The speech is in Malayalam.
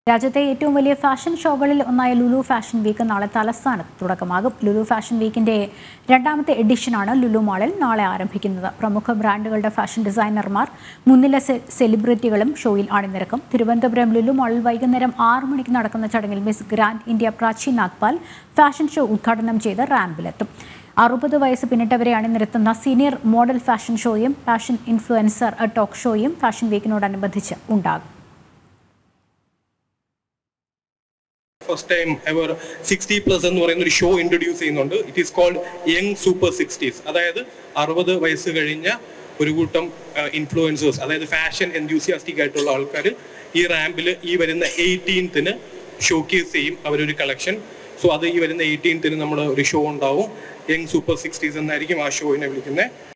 രാജ്യത്തെ ഏറ്റവും വലിയ ഫാഷൻ ഷോകളിൽ ഒന്നായ ലുലു ഫാഷൻ വീക്ക് നാളെ തലസ്ഥാനത്ത് തുടക്കമാകും ലുലു ഫാഷൻ വീക്കിന്റെ രണ്ടാമത്തെ എഡിഷനാണ് ലുലു മാളിൽ നാളെ ആരംഭിക്കുന്നത് പ്രമുഖ ബ്രാൻഡുകളുടെ ഫാഷൻ ഡിസൈനർമാർ മുൻനിര സെ- സെലിബ്രിറ്റികളും ഷോയിൽ അണിനിരക്കും തിരുവനന്തപുരം ലുലു മാളിൽ വൈകുന്നേരം ആറ് മണിക്ക് നടക്കുന്ന ചടങ്ങിൽ miss grand India Prachi Nagpal fashion show ഉദ്ഘാടനം ചെയ്ത് റാമ്പിലെത്തും അറുപത് വയസ്സ് പിന്നിട്ടവരെ അണിനിരത്തുന്ന സീനിയർ മോഡൽ ഫാഷൻ ഷോയും ഫാഷൻ ഇൻഫ്ലുവൻസർ ടോക്ക് ഷോയും ഫാഷൻ വീക്കിനോടനുബന്ധിച്ച് ഉണ്ടാകും first time ever sixty plus എന്ന് പറയുന്ന ഒരു ഷോ ഇൻട്രൊഡ്യൂസ് ചെയ്യുന്നുണ്ട് it is called young super sixties അതായത് അറുപത് വയസ്സ് കഴിഞ്ഞ ഒരു കൂട്ടം ഇൻഫ്ലുവൻസേഴ്സ് അതായത് ഫാഷൻ എൻത്യൂസിയാസ്റ്റിക് ആയിട്ടുള്ള ആൾക്കാർ ഈ റാമ്പിൽ ഈ വരുന്ന എയ്റ്റീൻത്തിന് ഷോക്കേസ് ചെയ്യും അവരൊരു കളക്ഷൻ സോ അത് ഈ വരുന്ന എയ്റ്റീൻത്തിന് നമ്മുടെ ഒരു ഷോ ഉണ്ടാവും യങ് സൂപ്പർ സിക്സ്റ്റീസ് എന്നായിരിക്കും ആ ഷോയിനെ വിളിക്കുന്നത്